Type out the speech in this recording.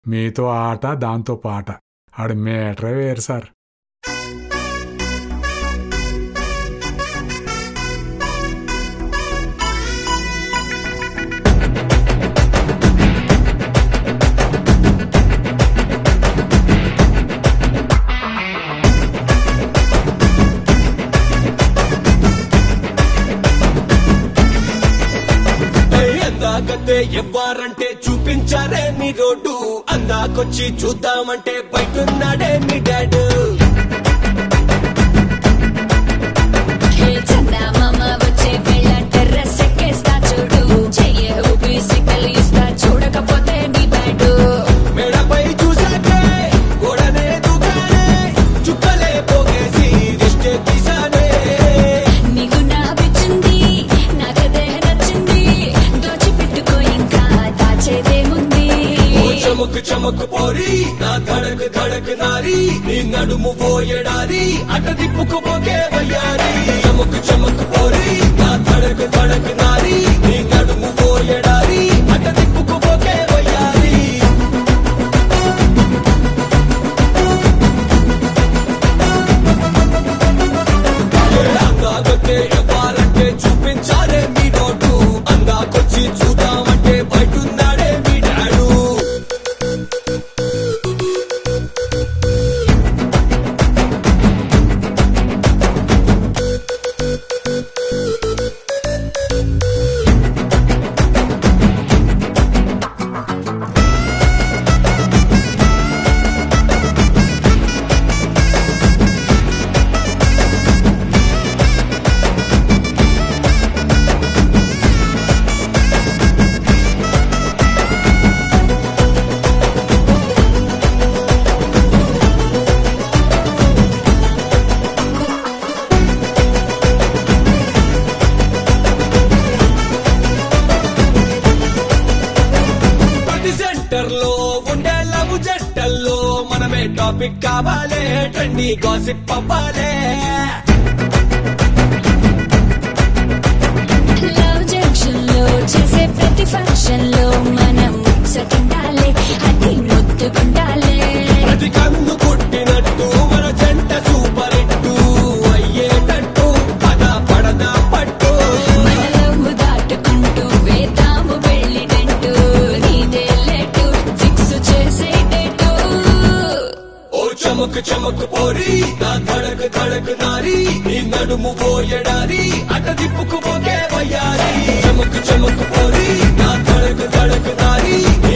మీతో ఆట దాంతో పాట ఆడు మేటరే వేరు సార్ అందాకతే ఎవ్వారంటే చూపించారే మీ రోడ్డు అందాకొచ్చి చూద్దామంటే బయటున్నాడే మీ డాడు హే చందమామ వచ్చే వేళ టెర్రస్ ఎక్కేస్తా చూడు చెయ్యే ఊపి సిగ్నల్ ఇస్తా చూడకపోతే నీ బ్యాడు మెడపై చూసాకే గోడనే దూకానే చుక్కలే పోగేసి దిష్టే తీసానే నీకు నా పిచ్చింది నాకదే నచ్చింది దోచిపెట్టుకో ఇంకా దాచేదేముంది ఓ చమక్ చమక్ పోరి నా ధడక్ ధడక్ నారి నీ నడుము పోయడారి అట తిప్పుకుపోకే వయ్యారి చమక్ చమక్ పోరి నా ధడక్ ధడక్ నారి నీ నడుము పోయడారి అట తిప్పుకుపోకే వయ్యారి అందాకొచ్చే ఎవ్వారంటే చూపించారే మీ నోటు అందాకొచ్చి చూద్దామంటే బయటున్నాడే మీ డాడు ప్రతి సెంటర్ లో ఉండే లవ్ జట్టల్లో మనమే టాపిక్ కావాలే ట్రెండీ గాసిప్ అవ్వాలే లవ్ జంక్షన్ లో చేసే ప్రతి ఫంక్షన్ లో మనం ముచ్చటుండాలి అది ముద్దుకుండాలి ప్రతి కన్ను పుట్టినట్టు మన జంట సూపర్ హిట్టు అయ్యేటట్టు పద పడదా పట్టు మన లవ్ దాటుకుంటూ వేద్దాము వెళ్ళినట్టు నీదే లెట్టు ఫిక్స్ చేసేటట్టు ఓ చమక్ చమక్ పోరి నా ధడక్ ధడక్ నారి నీ నడుము పోయడారి అట తిప్పుకుపోకే వయ్యారి చమక్ చమక్ పోరి నా ధడక్ ధడక్ నారి నీ